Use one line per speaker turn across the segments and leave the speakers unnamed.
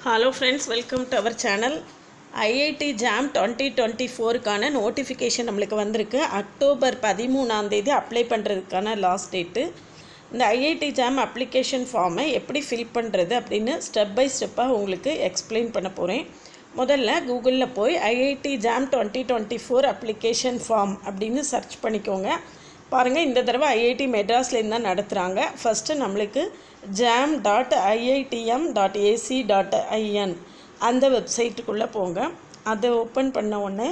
hello friends welcome to our channel IIT JAM twenty twenty ஃபோருக்கான notification நம்மளுக்கு வந்திருக்கு October பதிமூணாம் தேதி அப்ளை பண்ணுறதுக்கான லாஸ்ட் டேட்டு இந்த ஐஐடி ஜாம் அப்ளிகேஷன் ஃபார்மை எப்படி ஃபில் பண்ணுறது அப்படின்னு ஸ்டெப் பை ஸ்டெப்பாக உங்களுக்கு எக்ஸ்பிளைன் பண்ண போகிறேன் முதல்ல கூகுளில் போய் IIT JAM twenty twenty four application form அப்படின்னு சர்ச் பண்ணிக்கோங்க பாருங்கள் இந்த தடவை ஐஐடி மெட்ராஸ்லேருந்து தான் நடத்துகிறாங்க ஃபஸ்ட்டு நம்மளுக்கு JAM dot IITM dot AC dot IN அந்த வெப்சைட்டுக்குள்ளே போங்க அதை ஓப்பன் பண்ண உடனே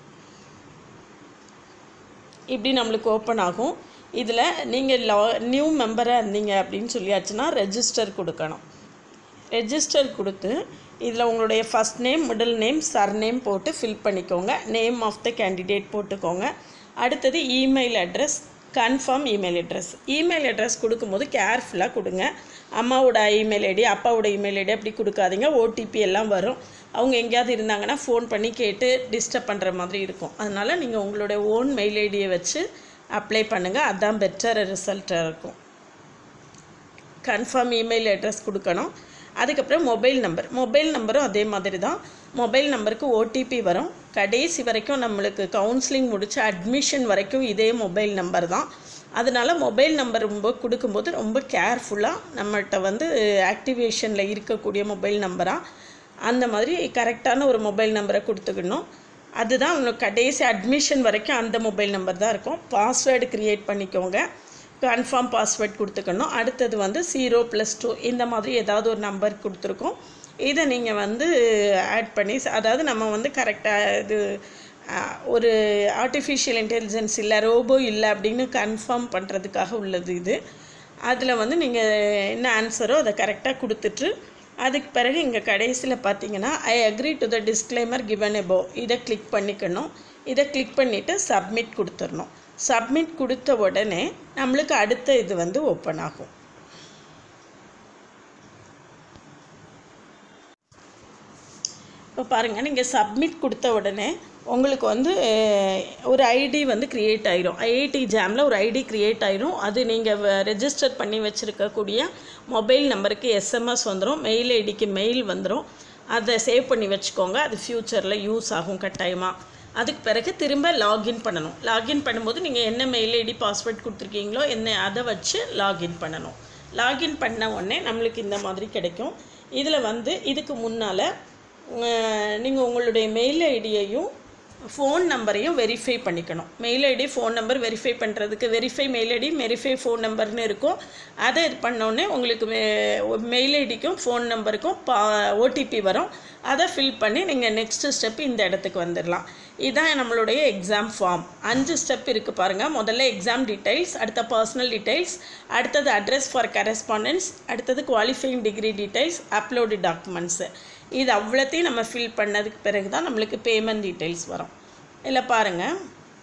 இப்படி நம்மளுக்கு ஓப்பன் ஆகும் இதில் நீங்கள் லா நியூ மெம்பராக இருந்தீங்க அப்படின்னு சொல்லியாச்சுன்னா ரெஜிஸ்டர் கொடுக்கணும் ரெஜிஸ்டர் கொடுத்து இதில் உங்களுடைய first name middle name surname போட்டு ஃபில் பண்ணிக்கோங்க நேம் ஆஃப் த கேண்டிடேட் போட்டுக்கோங்க அடுத்தது email address confirm email address email address கொடுக்கும்போது கேர்ஃபுல்லாக கொடுங்க அம்மாவோட இமெயில் ஐடி அப்பாவோட இமெயில் ஐடி அப்படி கொடுக்காதீங்க ஓடிபி எல்லாம் வரும் அவங்க எங்கேயாவது இருந்தாங்கன்னா ஃபோன் பண்ணி கேட்டு டிஸ்டர்ப் பண்ணுற மாதிரி இருக்கும் அதனால் நீங்கள் உங்களுடைய ஓன் மெயில் ஐடியை வச்சு அப்ளை பண்ணுங்கள் அதுதான் பெட்டர் ரிசல்ட்டாக இருக்கும் கன்ஃபார்ம் இமெயில் அட்ரஸ் கொடுக்கணும் அதுக்கப்புறம் மொபைல் நம்பர் மொபைல் நம்பரும் அதே மாதிரி தான் மொபைல் நம்பருக்கு ஓடிபி வரும் கடைசி வரைக்கும் நம்மளுக்கு கவுன்சிலிங் முடிச்சு அட்மிஷன் வரைக்கும் இதே மொபைல் நம்பர் தான் அதனால் மொபைல் நம்பர் ரொம்ப கொடுக்கும்போது ரொம்ப கேர்ஃபுல்லாக நம்மள்கிட்ட வந்து ஆக்டிவேஷனில் இருக்கக்கூடிய மொபைல் நம்பராக அந்த மாதிரி கரெக்டான ஒரு மொபைல் நம்பரை கொடுத்துக்கணும் அதுதான் உங்களுக்கு கடைசி அட்மிஷன் வரைக்கும் அந்த மொபைல் நம்பர் தான் இருக்கும் பாஸ்வேர்டு க்ரியேட் பண்ணிக்கோங்க கன்ஃபார்ம் பாஸ்வேர்ட் கொடுத்துக்கணும் அடுத்தது வந்து ஜீரோ ப்ளஸ் டூ இந்த மாதிரி ஏதாவது ஒரு நம்பர் கொடுத்துருக்கோம் இதை நீங்கள் வந்து ஆட் பண்ணி அதாவது நம்ம வந்து கரெக்டாக இது அஹ், ஒரு ஆர்டிஃபிஷியல் இன்டெலிஜென்ஸ் இல்லை ரோபோ இல்லை அப்படின்னு கன்ஃபார்ம் பண்ணுறதுக்காக உள்ளது இது அதில் வந்து நீங்கள் என்ன ஆன்சரோ அதை கரெக்டாக கொடுத்துட்டு அதுக்கு பிறகு இங்கே கடைசியில் பார்த்தீங்கன்னா I agree to the disclaimer given above இதை கிளிக் பண்ணிக்கணும் இதை கிளிக் பண்ணிவிட்டு சப்மிட் கொடுத்துடணும் சப்மிட் கொடுத்த உடனே நம்மளுக்கு அடுத்த இது வந்து ஓப்பன் ஆகும் இப்போ பாருங்கள் நீங்கள் சப்மிட் கொடுத்த உடனே உங்களுக்கு வந்து அஹ், ஒரு ஐடி வந்து க்ரியேட் ஆயிரும் ஐஐடி ஜாமில் ஒரு ஐடி க்ரியேட் ஆயிரும் அது நீங்கள் ரெஜிஸ்டர் பண்ணி வச்சுருக்கக்கூடிய மொபைல் நம்பருக்கு எஸ்எம்எஸ் வந்துடும் மெயில் ஐடிக்கு மெயில் வந்துடும் அதை சேவ் பண்ணி வச்சுக்கோங்க அது ஃப்யூச்சரில் யூஸ் ஆகும் கட்டாயமாக அதுக்கு பிறகு திரும்ப லாகின் பண்ணணும் லாகின் பண்ணும்போது நீங்கள் என்ன மெயில் ஐடி பாஸ்வேர்ட் கொடுத்துருக்கீங்களோ என்ன அதை வச்சு லாகின் பண்ணணும் லாகின் பண்ண உடனே நம்மளுக்கு இந்த மாதிரி கிடைக்கும் இதில் வந்து இதுக்கு முன்னால் நீங்கள் உங்களுடைய மெயில் ஐடியையும் ஃபோன் நம்பரையும் வெரிஃபை பண்ணிக்கணும் mail ID phone number verify பண்ணுறதுக்கு verify mail ID verify phone நம்பர்னு இருக்கும் அதை இது பண்ணோடனே உங்களுக்கு மெயில் ஐடிக்கும் ஃபோன் நம்பருக்கும் பா ஓடிபி வரும் அதை ஃபில் பண்ணி நீங்கள் நெக்ஸ்ட்டு ஸ்டெப் இந்த இடத்துக்கு வந்துடலாம் இதுதான் நம்மளுடைய எக்ஸாம் ஃபார்ம் அஞ்சு ஸ்டெப் இருக்குது பாருங்கள் முதல்ல எக்ஸாம் டீடைல்ஸ் அடுத்த பர்சனல் டீடைல்ஸ் அடுத்தது அட்ரஸ் ஃபார் கரஸ்பாண்டன்ஸ் அடுத்தது qualifying degree details upload documents இது அவ்வளோத்தையும் நம்ம ஃபில் பண்ணதுக்கு பிறகு தான் நம்மளுக்கு பேமெண்ட் டீடைல்ஸ் வரும் இதில் பாருங்கள்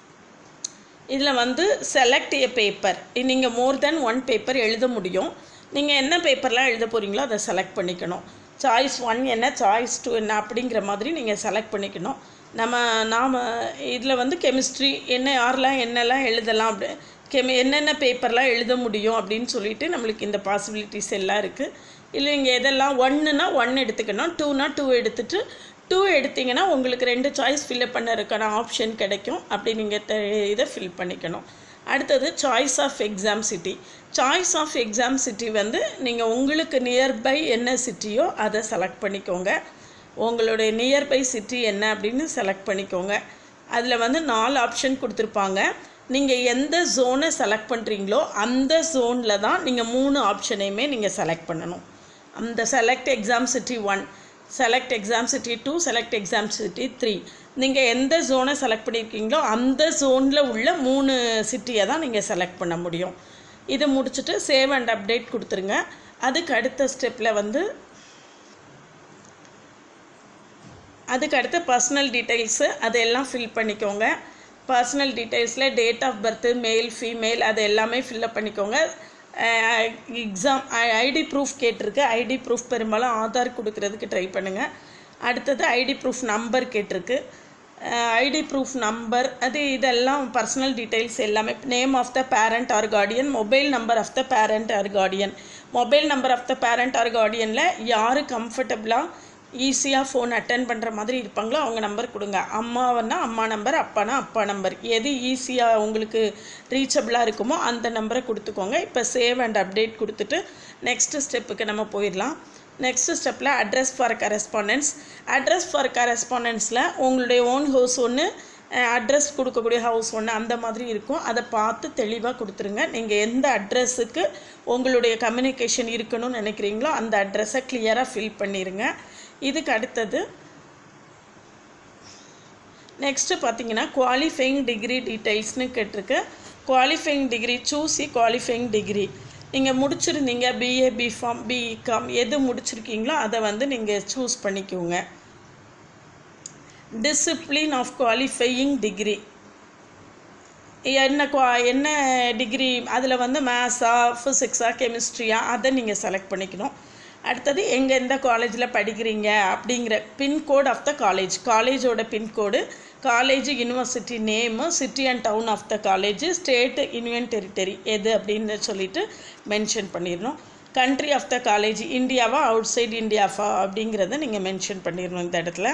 இதில் வந்து செலக்ட் ஏ பேப்பர் நீங்கள் மோர் தென் ஒன் பேப்பர் எழுத முடியும் நீங்கள் என்ன பேப்பர்லாம் எழுத போகிறீங்களோ அதை செலக்ட் பண்ணிக்கணும் சாய்ஸ் ஒன் என்ன சாய்ஸ் டூ என்ன அப்படிங்கிற மாதிரி நீங்கள் செலக்ட் பண்ணிக்கணும் நம்ம நாம் இதில் வந்து கெமிஸ்ட்ரி என்ன யாரெல்லாம் என்னெல்லாம் எழுதலாம் அப்படி கெமி என்னென்ன பேப்பர்லாம் எழுத முடியும் அப்படின்னு சொல்லிட்டு நம்மளுக்கு இந்த பாசிபிலிட்டிஸ் எல்லாம் இருக்குது இல்லை நீங்கள் எதெல்லாம் ஒன்றுனா ஒன் எடுத்துக்கணும் டூனா டூ எடுத்துட்டு டூ எடுத்தீங்கன்னா உங்களுக்கு ரெண்டு சாய்ஸ் ஃபில்அப் பண்ணறதுக்கான ஆப்ஷன் கிடைக்கும் அப்படி நீங்கள் இதை ஃபில் பண்ணிக்கணும் அடுத்தது choice of exam city choice of exam city வந்து நீங்கள் உங்களுக்கு நியர்பை என்ன சிட்டியோ அதை செலக்ட் பண்ணிக்கோங்க உங்களுடைய நியர்பை சிட்டி என்ன அப்படின்னு செலக்ட் பண்ணிக்கோங்க அதில் வந்து நாலு ஆப்ஷன் கொடுத்துருப்பாங்க நீங்கள் எந்த ஜோனை செலக்ட் பண்ணுறீங்களோ அந்த ஜோனில் தான் நீங்கள் மூணு ஆப்ஷனையுமே நீங்கள் செலக்ட் பண்ணணும் அந்த select exam city one select exam city two select exam city three நீங்கள் எந்த ஜோனை செலக்ட் பண்ணியிருக்கீங்களோ அந்த ஜோனில் உள்ள மூணு சிட்டியை தான் நீங்கள் செலக்ட் பண்ண முடியும் இதை முடிச்சுட்டு சேவ் அண்ட் அப்டேட் கொடுத்துருங்க அதுக்கு அடுத்த ஸ்டெப்பில் வந்து அதுக்கு அடுத்து பர்சனல் டீட்டெயில்ஸு அதெல்லாம் ஃபில் பண்ணிக்கோங்க பர்சனல் டீட்டெயில்ஸில் date of birth male female அது எல்லாமே ஃபில்லப் பண்ணிக்கோங்க எக்ஸாம் ஐடி ப்ரூஃப் கேட்டிருக்கு ஐடி ப்ரூஃப் பெரும்பாலும் ஆதார் கொடுக்கறதுக்கு ட்ரை பண்ணுங்கள் அடுத்தது ஐடி ப்ரூஃப் நம்பர் கேட்டிருக்கு ஐடி ப்ரூஃப் நம்பர் அது இதெல்லாம் பர்சனல் டீட்டெயில்ஸ் எல்லாமே name of the parent or guardian mobile number of the parent or guardian mobile number of the parent or கார்டியனில் யார் கம்ஃபர்டபுளாக ஈஸியாக ஃபோன் அட்டன் பண்ணுற மாதிரி இருப்பாங்களோ அவங்க நம்பர் கொடுங்க அம்மாவன்னா அம்மா நம்பர் அப்பானா அப்பா நம்பர் எது ஈஸியாக உங்களுக்கு ரீச்சபிளாக இருக்குமோ அந்த நம்பரை கொடுத்துக்கோங்க இப்போ சேவ் அண்ட் அப்டேட் கொடுத்துட்டு நெக்ஸ்ட்டு ஸ்டெப்புக்கு நம்ம போயிடலாம் நெக்ஸ்ட் ஸ்டெப்பில் address for correspondence address for கரஸ்பாண்டன்ஸில் உங்களுடைய ஓன் ஹவுஸ் ஒன்று அட்ரஸ் கொடுக்கக்கூடிய ஹவுஸ் ஒன்று அந்த மாதிரி இருக்கும் அதை பார்த்து தெளிவாக கொடுத்துருங்க நீங்கள் எந்த அட்ரஸுக்கு உங்களுடைய கம்யூனிகேஷன் இருக்கணும்னு நினைக்கிறீங்களோ அந்த அட்ரஸை கிளியராக ஃபில் பண்ணிடுங்க இதுக்கு அடுத்தது நெக்ஸ்ட்டு பார்த்தீங்கன்னா குவாலிஃபைங் டிகிரி டீட்டெயில்ஸ்னு கேட்டிருக்கு குவாலிஃபைங் டிகிரி சூஸி குவாலிஃபைங் டிகிரி நீங்கள் முடிச்சிருந்தீங்க பிஏ பிஃபார்ம் பிகாம் எது முடிச்சிருக்கீங்களோ அதை வந்து நீங்கள் சூஸ் பண்ணிக்கோங்க டிசிப்ளின் ஆஃப் குவாலிஃபையிங் டிகிரி என்ன குவா என்ன டிகிரி அதில் வந்து மேத்ஸா ஃபிசிக்ஸா கெமிஸ்ட்ரியா அதை நீங்கள் செலக்ட் பண்ணிக்கணும் அடுத்தது எங்கே எந்த காலேஜில் படிக்கிறீங்க அப்படிங்கிற பின்கோட் ஆஃப் த காலேஜ் காலேஜோட pincode college university name city and town of the college state union territory எது அப்படின்னு சொல்லிட்டு மென்ஷன் பண்ணிடணும் கண்ட்ரி ஆஃப் த காலேஜ் இந்தியாவா அவுட் சைடு இந்தியாவா அப்படிங்கிறத நீங்கள் மென்ஷன் பண்ணிடணும் இந்த இடத்துல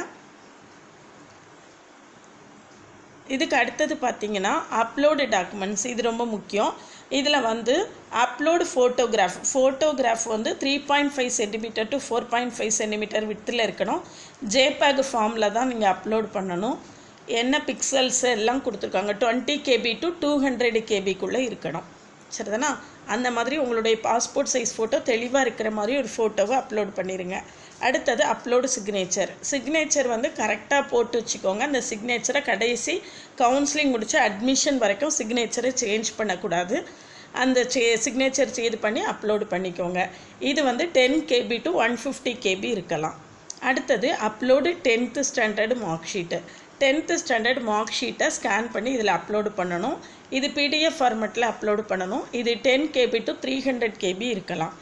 இதுக்கு அடுத்தது பார்த்தீங்கன்னா அப்லோடு டாக்குமெண்ட்ஸ் இது ரொம்ப முக்கியம் இதில் வந்து அப்லோடு ஃபோட்டோகிராஃப் ஃபோட்டோகிராஃப் வந்து three point five centimetre to four point five centimetre வித்தில் இருக்கணும் ஜேபேக் ஃபார்மில் தான் நீங்கள் அப்லோட் பண்ணணும் என்ன பிக்சல்ஸ் எல்லாம் கொடுத்துருக்காங்க twenty KB to two hundred கேபிக்குள்ளே இருக்கணும் சரிதானா அந்த மாதிரி உங்களுடைய பாஸ்போர்ட் சைஸ் ஃபோட்டோ தெளிவாக இருக்கிற மாதிரி ஒரு ஃபோட்டோவை அப்லோட் பண்ணிடுங்க அடுத்தது அப்லோடு சிக்னேச்சர் சிக்னேச்சர் வந்து கரெக்டாக போட்டு வச்சுக்கோங்க அந்த சிக்னேச்சரை கடைசி கவுன்சிலிங் முடிச்சு அட்மிஷன் வரைக்கும் சிக்னேச்சரை சேஞ்ச் பண்ணக்கூடாது அந்த சே சிக்னேச்சர் செய்து பண்ணி அப்லோடு பண்ணிக்கோங்க இது வந்து ten KB to one fifty KB இருக்கலாம் அடுத்தது upload tenth standard mark sheet tenth standard mark ஷீட்டை ஸ்கேன் பண்ணி இதில் அப்லோடு பண்ணணும் இது பிடிஎஃப் ஃபார்மெட்டில் அப்லோடு பண்ணணும் இது ten KB to three hundred KB இருக்கலாம்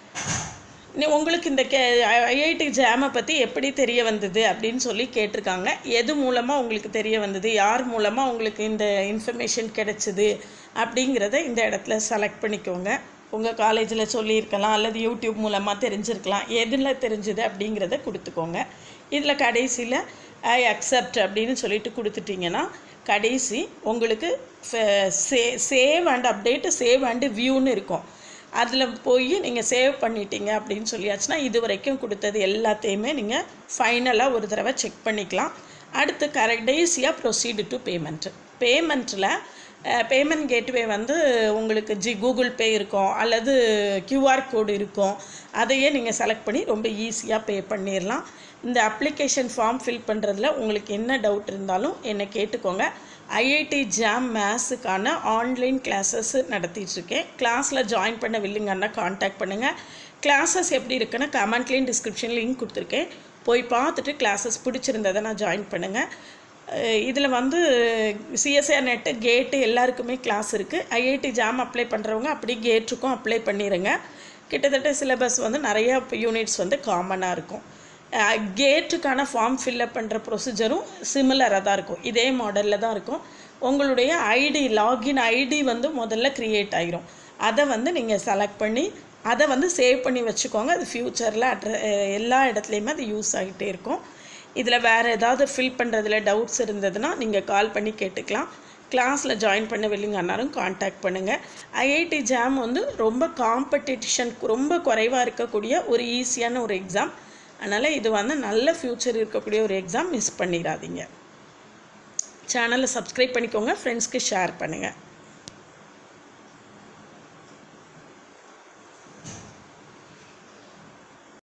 நீ உங்களுக்கு இந்த கே ஐஐடி ஜாமை பற்றி எப்படி தெரிய வந்தது அப்படின்னு சொல்லி கேட்டிருக்காங்க எது மூலமாக உங்களுக்கு தெரிய வந்தது யார் மூலமாக உங்களுக்கு இந்த இன்ஃபர்மேஷன் கிடைச்சிது அப்படிங்கிறத இந்த இடத்துல செலக்ட் பண்ணிக்கோங்க உங்கள் காலேஜில் சொல்லியிருக்கலாம் அல்லது யூடியூப் மூலமாக தெரிஞ்சிருக்கலாம் எதில் தெரிஞ்சுது அப்படிங்கிறத கொடுத்துக்கோங்க இதில் கடைசியில் ஐ அக்செப்ட் அப்படின்னு சொல்லிட்டு கொடுத்துட்டிங்கன்னா கடைசி உங்களுக்கு சே save and update save and வியூன்னு இருக்கும் அதில் போய் நீங்கள் சேவ் பண்ணிட்டீங்க அப்படின்னு சொல்லியாச்சுன்னா இது வரைக்கும் கொடுத்தது எல்லாத்தையுமே நீங்கள் ஃபைனலாக ஒரு தடவை செக் பண்ணிக்கலாம் அடுத்து கடைசியாக ப்ரொசீடு டு பேமெண்ட்டு பேமெண்ட்டில் பேமெண்ட் கேட்வே வந்து உங்களுக்கு ஜி கூகுள் பே இருக்கும் அல்லது கியூஆர் கோடு இருக்கும் அதையே நீங்கள் செலக்ட் பண்ணி ரொம்ப ஈஸியாக பே பண்ணிடலாம் இந்த அப்ளிகேஷன் ஃபார்ம் ஃபில் பண்ணுறதுல உங்களுக்கு என்ன டவுட் இருந்தாலும் என்னை கேட்டுக்கோங்க ஐஐடி ஜாம் மேத்ஸுக்கான ஆன்லைன் கிளாஸஸ் நடத்திட்டுருக்கேன் கிளாஸில் ஜாயின் பண்ண வில்லிங்கன்னா காண்டாக்ட் பண்ணுங்கள் கிளாஸஸ் எப்படி இருக்குன்னு கமெண்ட்லேயும் டிஸ்கிரிப்ஷன் லிங்க் கொடுத்துருக்கேன் போய் பார்த்துட்டு கிளாஸஸ் பிடிச்சிருந்ததை நான் ஜாயின் பண்ணுங்கள் இதில் வந்து சிஎஸ்ஆர் நெட்டு கேட்டு எல்லாருக்குமே கிளாஸ் இருக்குது ஐஐடி ஜாம் அப்ளை பண்ணுறவங்க அப்படி கேட்டுக்கும் அப்ளை பண்ணிடுங்க கிட்டத்தட்ட சிலபஸ் வந்து நிறையா யூனிட்ஸ் வந்து காமனாக இருக்கும் கேட்டுக்கான ஃபார்ம் ஃபில்அப் பண்ணுற ப்ரொசீஜரும் சிமிலராக தான் இருக்கும் இதே மாடலில் தான் இருக்கும் உங்களுடைய ஐடி லாகின் ஐடி வந்து முதல்ல க்ரியேட் ஆகிரும் அதை வந்து நீங்கள் செலக்ட் பண்ணி அதை வந்து சேவ் பண்ணி வச்சுக்கோங்க அது ஃப்யூச்சரில் அட்ர எல்லா இடத்துலையுமே அது யூஸ் ஆகிட்டே இருக்கும் இதில் வேறு ஏதாவது ஃபில் பண்ணுறதுல டவுட்ஸ் இருந்ததுன்னா நீங்கள் கால் பண்ணி கேட்டுக்கலாம் கிளாஸில் ஜாயின் பண்ண வெளிங்க அன்னாரும் காண்டாக்ட் பண்ணுங்கள் ஐஐடி ஜாம் வந்து ரொம்ப காம்படிஷன் ரொம்ப குறைவாக இருக்கக்கூடிய ஒரு ஈஸியான ஒரு எக்ஸாம் அதனால் இது வந்து நல்ல ஃப்யூச்சர் இருக்கக்கூடிய ஒரு எக்ஸாம் மிஸ் பண்ணிடாதீங்க சேனலை சப்ஸ்கிரைப் பண்ணிக்கோங்க ஃப்ரெண்ட்ஸ்க்கு ஷேர் பண்ணுங்கள்